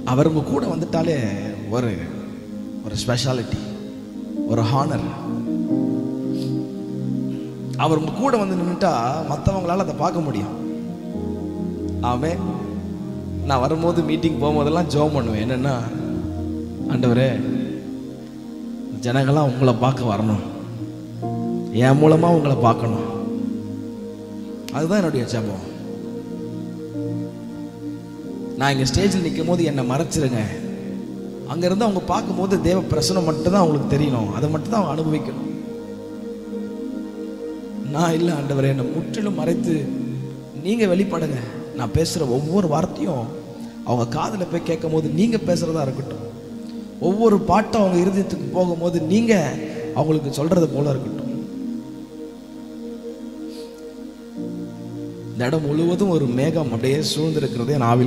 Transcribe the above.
அவர் உங்க கூட வந்துட்டாலே ஒரு ஒரு ஸ்பெஷாலிட்டி ஒரு ஹானர் அவர் உங்க கூட வந்து நின்றுட்டா மற்றவங்களால அதை பார்க்க முடியும் ஆமே நான் வரும்போது மீட்டிங் போகும்போதெல்லாம் ஜோம் பண்ணுவேன் என்னன்னா ஆண்டவரே ஜனங்கள்லாம் உங்களை பார்க்க வரணும் என் மூலமா உங்களை பார்க்கணும் அதுதான் என்னுடைய ஜெபம் நான் இங்க ஸ்டேஜில் நிற்கும் போது என்னை மறைச்சிருங்க அங்க இருந்து அவங்க பார்க்கும்போது தேவ பிரசனம் மட்டும்தான் அவங்களுக்கு தெரியணும் அதை மட்டும் தான் அவங்க அனுபவிக்கணும் நான் இல்லை ஆண்டவரே என்னை முற்றிலும் மறைத்து நீங்க வெளிப்படுங்க நான் பேசுற ஒவ்வொரு வார்த்தையும் அவங்க காதுல போய் கேட்கும் போது நீங்க பேசுறதா இருக்கட்டும் ஒவ்வொரு பாட்டும் அவங்க இருதயத்துக்கு போகும்போது நீங்க அவங்களுக்கு சொல்றது போல இருக்கட்டும் இந்த இடம் முழுவதும் ஒரு மேகம் அப்படியே சூழ்ந்திருக்கிறதே நான் ஆவில